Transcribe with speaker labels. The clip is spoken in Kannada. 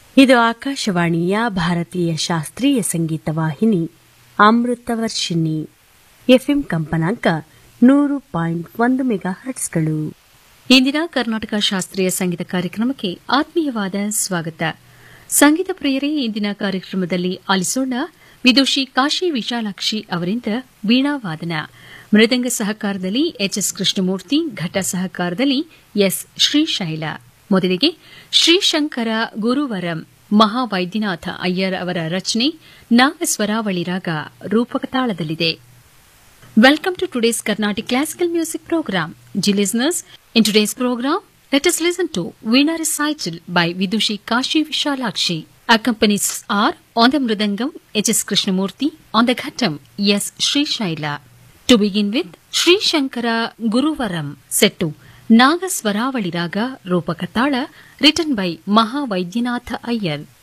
Speaker 1: ಇದು ಆಕಾಶವಾಣಿಯ ಭಾರತೀಯ ಶಾಸ್ತ್ರೀಯ ಸಂಗೀತ ವಾಹಿನಿ ಅಮೃತವರ್ಷಿಣಿ ಎಫ್ಎಂ ಕಂಪನಾಂಕ ನೂರು ಪಾಯಿಂಟ್ ಒಂದು ಮೆಗಾ ಹರ್ಟ್ಸ್ಗಳು
Speaker 2: ಇಂದಿನ ಕರ್ನಾಟಕ ಶಾಸ್ತ್ರೀಯ ಸಂಗೀತ ಕಾರ್ಯಕ್ರಮಕ್ಕೆ ಆತ್ಮೀಯವಾದ ಸ್ವಾಗತ ಸಂಗೀತ ಪ್ರಿಯರೇ ಇಂದಿನ ಕಾರ್ಯಕ್ರಮದಲ್ಲಿ ಆಲಿಸೋಣ ವಿದುಷಿ ಕಾಶಿ ವಿಶಾಲಾಕ್ಷಿ ಅವರಿಂದ ವೀಣಾವಾದನ ಮೃದಂಗ ಸಹಕಾರದಲ್ಲಿ ಎಚ್ಎಸ್ ಕೃಷ್ಣಮೂರ್ತಿ ಘಟ ಸಹಕಾರದಲ್ಲಿ ಎಸ್ ಶ್ರೀಶೈಲ ಮೊದಲಿಗೆ ಶ್ರೀಶಂಕರ ಗುರುವರಂ ಮಹಾವೈದ್ಯನಾಥ ಅಯ್ಯರ್ ಅವರ ರಚನೆ ನಾಗಸ್ವರಾವಳಿ ರಾಗ ರೂಪಕ ತಾಳದಲ್ಲಿದೆ Welcome to today's Carnatic Classical Music Program. Dear listeners, in today's program, let us listen to Veena Recital by Vidushi Kashi Vishalakshi. Accompanies are on the Mridangam H.S. Krishnamurti, on the Ghatam S. Sri Shaila. To begin with, Sri Shankara Guruvaram set to Nagaswaravali Raga Rupakatala written by Mahavaidyanath Iyer.